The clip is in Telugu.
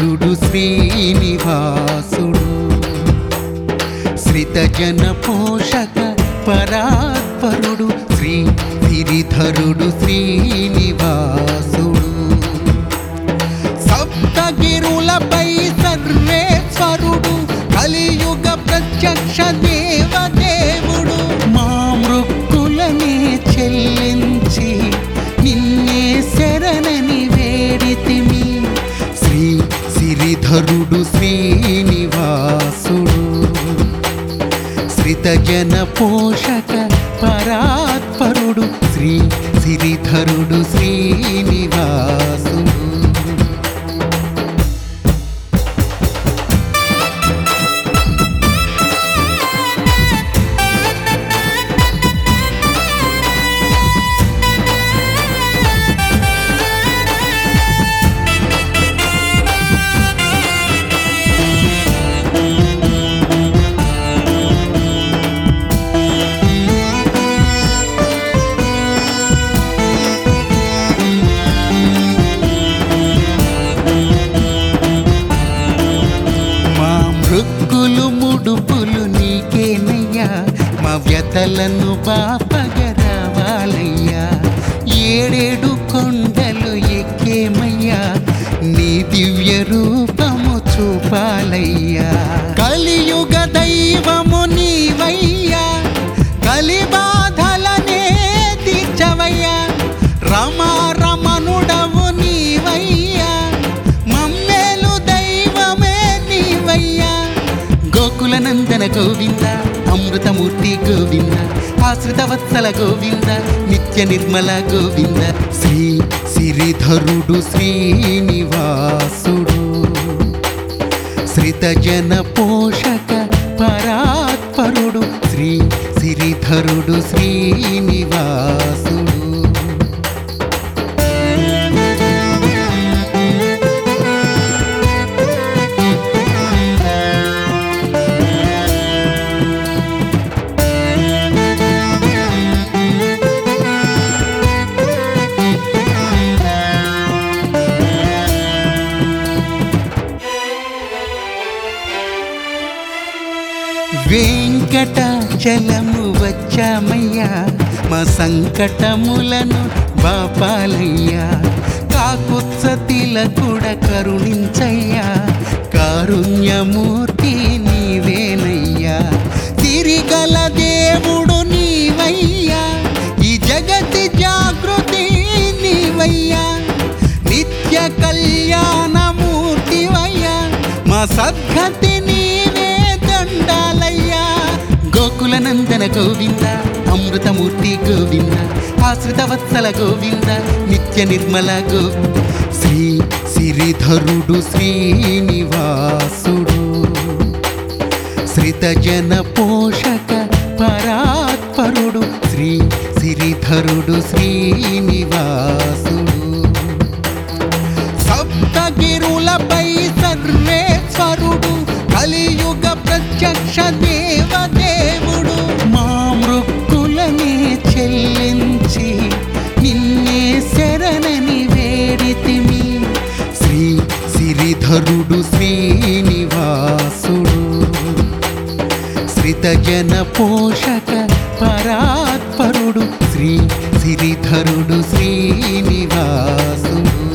శ్రీధరుడు శ్రీనివాసుడు శ్రితజన పోషక పరాత్పరుడు శ్రీ గిరిధరుడు శ్రీనివాసుడు సప్తగిరులపై సర్వేశ్వరుడు కలియుగ ప్రత్యక్ష దేవదేవుడు మా మృక్కులనే చెల్లించి నిన్నే శరణని వేడితిమి శ్రీ సిరిధరుడు శ్రీనివాసుడు శ్రితజన పోషక పరాత్పరుడు శ్రీ సిరిధరుడు శ్రీనివాసుడు మా మృక్కులు ముడుపులు నీకేనయ్యా మా వ్యతలను బాపగరావాలయ్యా ఏడేడు కొండలు ఎక్కేమయ్యా నీ దివ్య రూపము చూపాలయ్యా కలియుగ దైవము నీవయ్యా కలి బాధలనే తీర్చవయ్యా రమా రమణుడవు నీవయ్యా మమ్మేలు దైవమే నీవయ్యా గోకుల నందన గోవింద అమృతమూర్తి గోవింద ఆశ్రిత వత్సల గోవింద నిత్య నిర్మల గోవింద శ్రీ సిరిధరుడు శ్రీనివాసుడు శ్రితజన పోషక పరాత్పరుడు శ్రీ సిరిధరుడు శ్రీనివాసుడు వెంకటాచలము వచ్చామయ్యా మా సంకటములను బాపాలయ్యా కాకుత్సతిల కూడా కరుణించయ్యా కారుణ్యమూర్తి నీవేనయ్యా తిరిగల దేవుడు నీవయ్యా ఈ జగతి జాగృతి నీవయ్యా నిత్య కళ్యాణమూర్తివయ్యా మా సద్గతి నీవే దండాలయ్యా గోకుల నందన గోవింద అమృతమూర్తి గోవింద ఆశ్రిత వత్సల గోవింద నిత్య నిర్మల గో శ్రీ సిరిధరుడు శ్రీనివాసుడు శ్రితజన పోషక పరాత్పరుడు శ్రీ సిరిధరుడు శ్రీనివాసుడు సప్తగిరులపై సర్వేశ్వరుడు కలియుగ ప్రత్యక్ష దేవదేవుడు మా మృక్కులనే చెల్లించి నిన్నే శరణని వేడితిమి శ్రీ సిరిధరుడు శ్రీనివాసుడు శ్రితజన పోషక పరాత్పరుడు శ్రీ సిరిధరుడు శ్రీనివాసుడు